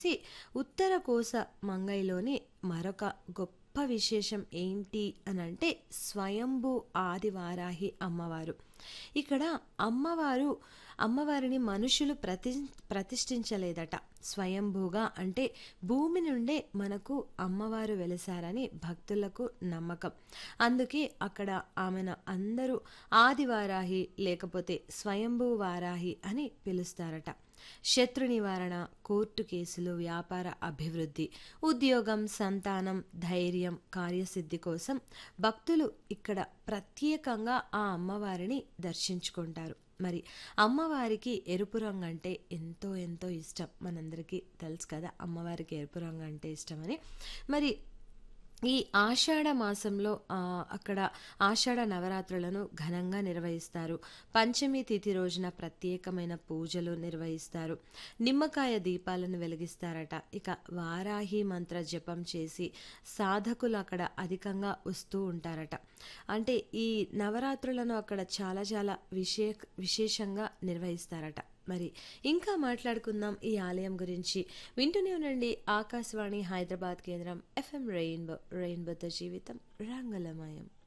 C ఉత్తర కోస మంగైలోని మరొక గొప్ప విశేషం ఏంటి అని అంటే స్వయంభూ ఆదివారాహి అమ్మవారు ఇక్కడ అమ్మవారు అమ్మవారిని మనుషులు ప్రతి ప్రతిష్ఠించలేదట స్వయంభూగా అంటే భూమి నుండే మనకు అమ్మవారు వెలిసారని భక్తులకు నమ్మకం అందుకే అక్కడ ఆమెను అందరూ ఆదివారాహి లేకపోతే స్వయంభూ వారాహి అని పిలుస్తారట శత్రు నివారణ కోర్టు కేసులు వ్యాపార అభివృద్ధి ఉద్యోగం సంతానం ధైర్యం కార్యసిద్ధి కోసం భక్తులు ఇక్కడ ప్రత్యేకంగా ఆ అమ్మవారిని దర్శించుకుంటారు మరి అమ్మవారికి ఎరుపు రంగు అంటే ఎంతో ఎంతో ఇష్టం మనందరికీ తెలుసు కదా అమ్మవారికి ఎరుపు రంగు అంటే ఇష్టమని మరి ఈ ఆషాఢ మాసంలో ఆ, అక్కడ ఆషాఢ నవరాత్రులను ఘనంగా నిర్వహిస్తారు పంచమి తిథి రోజున ప్రత్యేకమైన పూజలు నిర్వహిస్తారు నిమ్మకాయ దీపాలను వెలిగిస్తారట ఇక వారాహి మంత్ర జపం చేసి సాధకులు అక్కడ అధికంగా వస్తూ ఉంటారట అంటే ఈ నవరాత్రులను అక్కడ చాలా చాలా విశే విశేషంగా నిర్వహిస్తారట మరి ఇంకా మాట్లాడుకుందాం ఈ ఆలయం గురించి వింటూనే ఉండండి ఆకాశవాణి హైదరాబాద్ కేంద్రం ఎఫ్ఎం రెయిన్బో రెయిన్బోతో జీవితం రంగులమయం